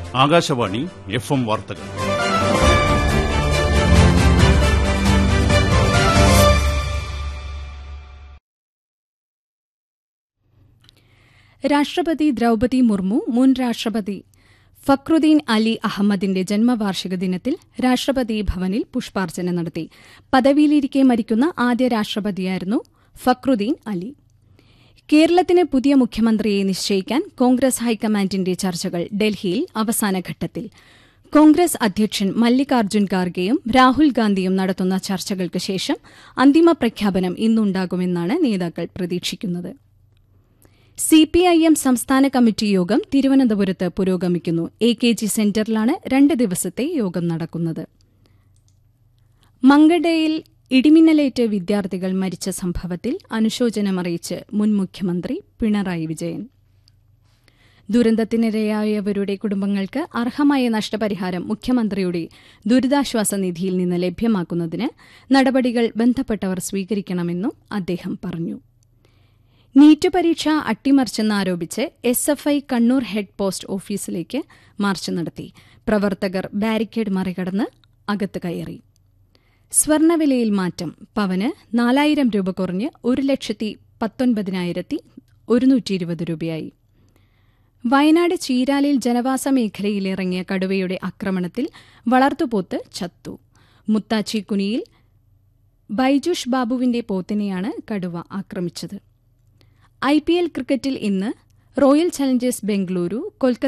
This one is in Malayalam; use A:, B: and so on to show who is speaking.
A: ആകാശവാണി എഫ് എം വാർത്തകൾ
B: രാഷ്ട്രപതി ദ്രൌപതി മുർമു മുൻ രാഷ്ട്രപതി ഫക്രുദ്ദീൻ അലി അഹമ്മദിന്റെ ജന്മവാർഷിക ദിനത്തിൽ രാഷ്ട്രപതി ഭവനിൽ പുഷ്പാർച്ചന നടത്തി പദവിയിലിരിക്കെ മരിക്കുന്ന ആദ്യ രാഷ്ട്രപതിയായിരുന്നു ഫക്രുദ്ദീൻ അലി കേരളത്തിന് പുതിയ മുഖ്യമന്ത്രിയെ നിശ്ചയിക്കാൻ കോൺഗ്രസ് ഹൈക്കമാൻഡിന്റെ ചർച്ചകൾ ഡൽഹിയിൽ അവസാനഘട്ടത്തിൽ കോൺഗ്രസ് അധ്യക്ഷൻ മല്ലികാർജ്ജുൻ ഖാർഗെയും രാഹുൽ ഗാന്ധിയും നടത്തുന്ന ചർച്ചകൾക്ക് ശേഷം അന്തിമ പ്രഖ്യാപനം ഇന്നുണ്ടാകുമെന്നാണ് നേതാക്കൾ പ്രതീക്ഷിക്കുന്നത് സിപിഐഎം സംസ്ഥാന കമ്മിറ്റി യോഗം തിരുവനന്തപുരത്ത് പുരോഗമിക്കുന്നു എ കെ ജി സെന്ററിലാണ് രണ്ട് ദിവസത്തെ യോഗം നടക്കുന്നത് മങ്കഡയിൽ ഇടിമിന്നലേറ്റ് വിദ്യാർത്ഥികൾ മരിച്ച സംഭവത്തിൽ അനുശോചനമറിയിച്ച് മുൻ മുഖ്യമന്ത്രി പിണറായി വിജയൻ ദുരന്തത്തിനിരയായവരുടെ കുടുംബങ്ങൾക്ക് അർഹമായ നഷ്ടപരിഹാരം മുഖ്യമന്ത്രിയുടെ ദുരിതാശ്വാസ നിധിയിൽ നിന്ന് ലഭ്യമാക്കുന്നതിന് നടപടികൾ ബന്ധപ്പെട്ടവർ സ്വീകരിക്കണമെന്നും അദ്ദേഹം പറഞ്ഞു നീറ്റ് പരീക്ഷ അട്ടിമറിച്ചെന്നാരോപിച്ച് S F I Kannur head post ഓഫീസിലേക്ക് മാർച്ച് നടത്തി പ്രവർത്തകർ ബാരിക്കേഡ് മറികടന്ന് അകത്ത് കയറി സ്വർണവിലയിൽ മാറ്റം പവന് നാലായിരം രൂപ കുറഞ്ഞ് ഒരു ലക്ഷത്തി പത്തൊൻപതിനായിരത്തി ഒരുന്നൂറ്റി ഇരുപത് രൂപയായി വയനാട് ചീരാലിൽ ജനവാസ മേഖലയിലിറങ്ങിയ കടുവയുടെ ആക്രമണത്തിൽ വളർത്തുപോത്ത് ചത്തു മുത്താച്ചി കുനിയിൽ ബൈജുഷ് ബാബുവിന്റെ പോത്തിനെയാണ് കടുവ ആക്രമിച്ചത് ഐ പി എൽ ക്രിക്കറ്റിൽ ഇന്ന് റോയൽ ചലഞ്ചേഴ്സ് ബംഗളൂരു കൊൽക്കത്ത